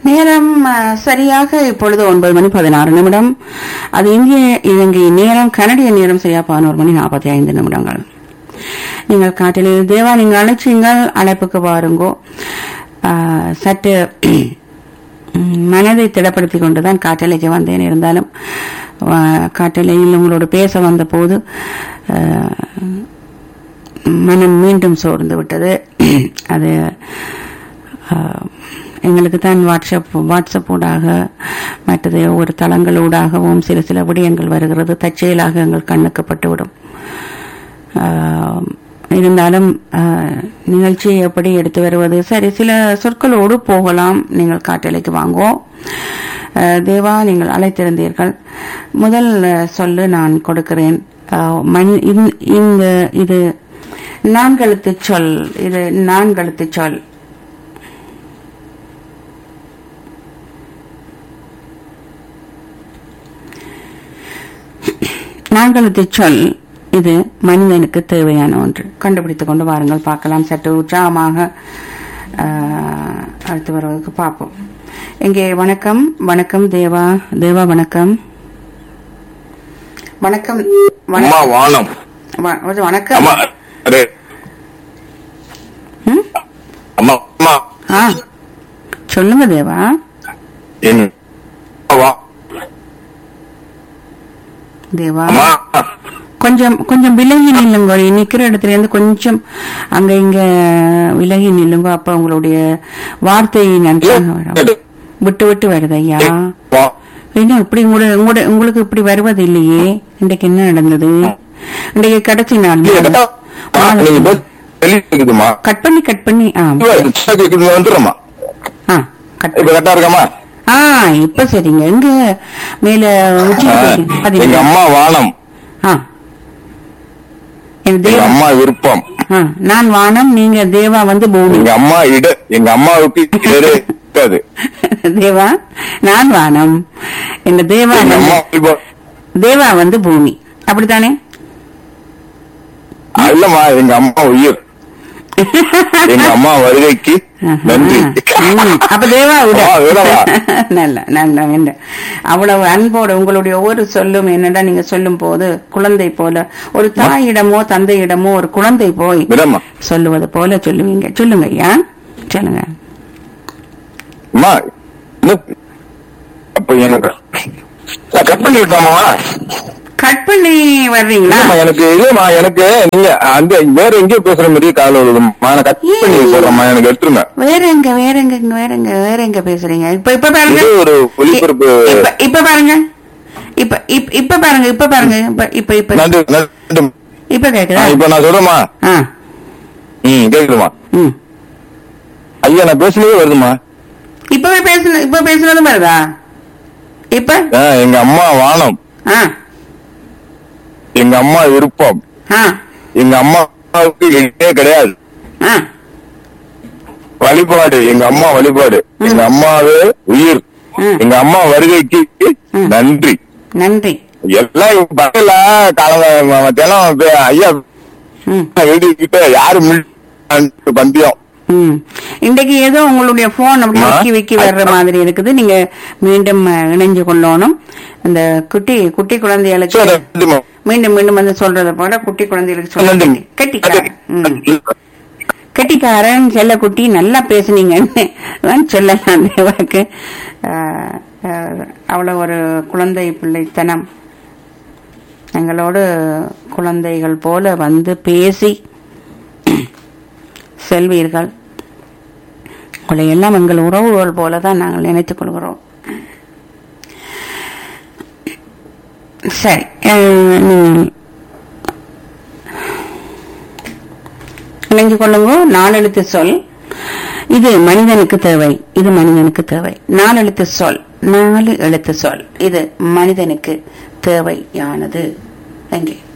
நேரம் அஹ், சரியாக இப்பொழுது ஒன்பது மணி பதினாறு நிமிடம் அது இந்திய இலங்கை நேரம் கனடிய நேரம் சரியா பதினோரு மணி நாற்பத்தி ஐந்து நிமிடங்கள் நீங்கள் காட்டில் தேவா நீங்கள் அழைச்சிங்கள் அழைப்புக்கு வாருங்கோ அஹ், சற்று உம், மனதை திடப்படுத்திக் கொண்டுதான் காட்டலைக்கு வந்தேன் இருந்தாலும் அஹ், காட்டலையில் உங்களோடு பேச வந்த போது அஹ், மனம் மீண்டும் சோர்ந்து விட்டது அது ஆஹ், எங்களுக்கு தான் வாட்ஸ்அப் வாட்ஸ்அப் ஊடாக மற்றது ஒரு தளங்களூடாகவும் சில சில விடயங்கள் வருகிறது தற்செயலாக எங்கள் கண்ணுக்கு பட்டுவிடும் ஆஹ், இருந்தாலும் ஆஹ், நிகழ்ச்சியை எப்படி எடுத்து வருவது சரி சில சொற்களோடு போகலாம் நீங்கள் காட்டலைக்கு வாங்கோ ஆஹ், தேவா நீங்கள் அழைத்திருந்தீர்கள் முதல் ஆஹ், சொல்லு நான் கொடுக்கிறேன் ஆஹ், மண் இந்த- இந்த இது நான்கெழுத்து சொல் இது நான்கெழுத்து சொல் நான்கெழுத்து சொல் இது மனிதனுக்கு தேவையான ஒன்று கண்டுபிடித்துக் கொண்டு வாருங்கள் பார்க்கலாம் சற்று உற்சாகமாக ஆஹ், அடுத்து வருவதற்கு பார்ப்போம் இங்கே வணக்கம் வணக்கம் தேவா தேவா வணக்கம் வணக்கம் அம்மா வணக்கம் வானம் வ- வணக்கம் அம்மா அரே ம்? அம்மா அம்மா ஆ சொல்லுங்க தேவா என் வா தேவா அம்மா கொஞ்சம் கொஞ்சம் விலகி நில்லுங்க நிக்கிற இடத்துல இருந்து கொஞ்சம் அங்க இங்க விலகி நில்லுங்க அப்ப உங்களுடைய வார்த்தை நன்றாக வரும் விட்டு விட்டு வருது ஐயா வா என்ன இப்படி உங்களோட உங்களோட உங்களுக்கு இப்படி வருவது இல்லையே இன்றைக்கு என்ன நடந்தது இன்றைக்கு கடைசி நாள் அம்மா, நீங்க பேச தெளிவா கேக்குதுமா கட் பண்ணி கட் பண்ணி ஆ கேக்குது வந்துடுறோமா ஆ கட் இப்ப கரெக்டா இருக்கமா ஆ இப்ப சரிங்க எங்க மேல உச்சி எங்க பாத்தீங்களா அம்மா வானம் ஆ என் எங்க தேவா அம்மா விருப்பம் ஆ, நான் வானம் நீங்க தேவா வந்து பூமி எங்க அம்மா இட எங்க அம்மாவுக்கு இடரே இருக்காது தேவா நான் வானம் எங்க தேவா எங்க வந்து- அம்மா விருப்பம். தேவா வந்து பூமி அப்படித்தானே ஆ, இல்லம்மா எங்க அம்மா உயிர் எங்க அம்மா வருகைக்கு நன்றி ம், அப்ப தேவா விட ஆ, விடவா? நல்ல நல்ல நல்ல அவ்வளவு அன்போடு உங்களுடைய ஒவ்வொரு சொல்லும் என்னடா நீங்க சொல்லும் போது குழந்தை போல ஒரு தாயிடமோ தந்தையிடமோ ஒரு குழந்தை போய் விடம்மா சொல்லுவது போல சொல்லுவீங்க சொல்லுங்க ஐயா சொல்லுங்க அம்மா இன்னும் அப்ப எனக்கு நான் கட் பண்ணி விட்டாமா கட் பண்ணி வர்றீங்களா இல்லம்மா எனக்கு இல்லம்மா எனக்கு நீங்க அங்க வேற எங்கேயோ பேசுற மாதிரியே கால வருதும்மா நான் கட் பண்ணி போடுறேம்மா எனக்கு எடுத்துருங்க வேற எங்க வேற எங்க இங்க வேற எங்க வேற எங்க பேசுறீங்க இப்ப இப்ப பாருங்க இது ஒரு ஒளிபரப்பு இப்ப இப்ப பாருங்க இப்ப இப்ப இப்ப பாருங்க இப்ப பாருங்க இப்ப இப்ப இப்ப நன்றி நன்றி இப்ப கேக்குதா ஆ, இப்ப நான் சொல்றேம்மா ஆ ம் கேக்குதுமா ம் ஐயா நான் பேசுனதே வருதுமா இப்பவே பேசுன இப்ப பேசுனதும் வருதா இப்ப ஆ, எங்க அம்மா வானம் ஆ எங்க அம்மா விருப்பம் ஆ எங்க அம்மாவுக்கு எங்கே கிடையாது ஆ வழிபாடு எங்க அம்மா வழிபாடு எங்க அம்மாவே உயிர் ம். எங்க அம்மா வருகைக்கு ம். நன்றி நன்றி எல்லாம் இப்ப பக்கத்துல காலம் மத்தியானம் பே- ஐயா ம் எழுதிக்கிட்ட யாரு மில் பந்தயம் ம் இன்றைக்கு ஏதோ உங்களுடைய போன் அப்படி அம்மா. விக்கி விக்கி வர்ற மாதிரி இருக்குது நீங்க மீண்டும் அஹ், இணைஞ்சு கொள்ளணும் அந்த குட்டி குட்டி குழந்தைகளுக்கு சரி, நன்றிம்மா. மீண்டும் மீண்டும் வந்து சொல்றத போல குட்டி குழந்தைகளுக்கு சொல்ல நன்றி. கெட்டிக்காரன் ம். கெட்டிக்காரன் செல்ல குட்டி நல்லா பேசுனீங்கன்னு தான் சொல்லலாம் தேவாக்கு அஹ், அஹ், அவ்வளவு ஒரு குழந்தை பிள்ளைத்தனம் எங்களோடு குழந்தைகள் போல வந்து பேசி செல்வீர்கள் உங்களை எல்லாம் எங்கள் உறவுகள் போல தான் நாங்கள் நினைத்துக் கொள்கிறோம் சரி அஹ், நீ- இணைஞ்சு கொள்ளுங்க நாலெழுத்து சொல் இது மனிதனுக்கு தேவை இது மனிதனுக்கு தேவை நாலெழுத்து சொல் நாலு எழுத்து சொல் இது மனிதனுக்கு தேவையானது எங்கே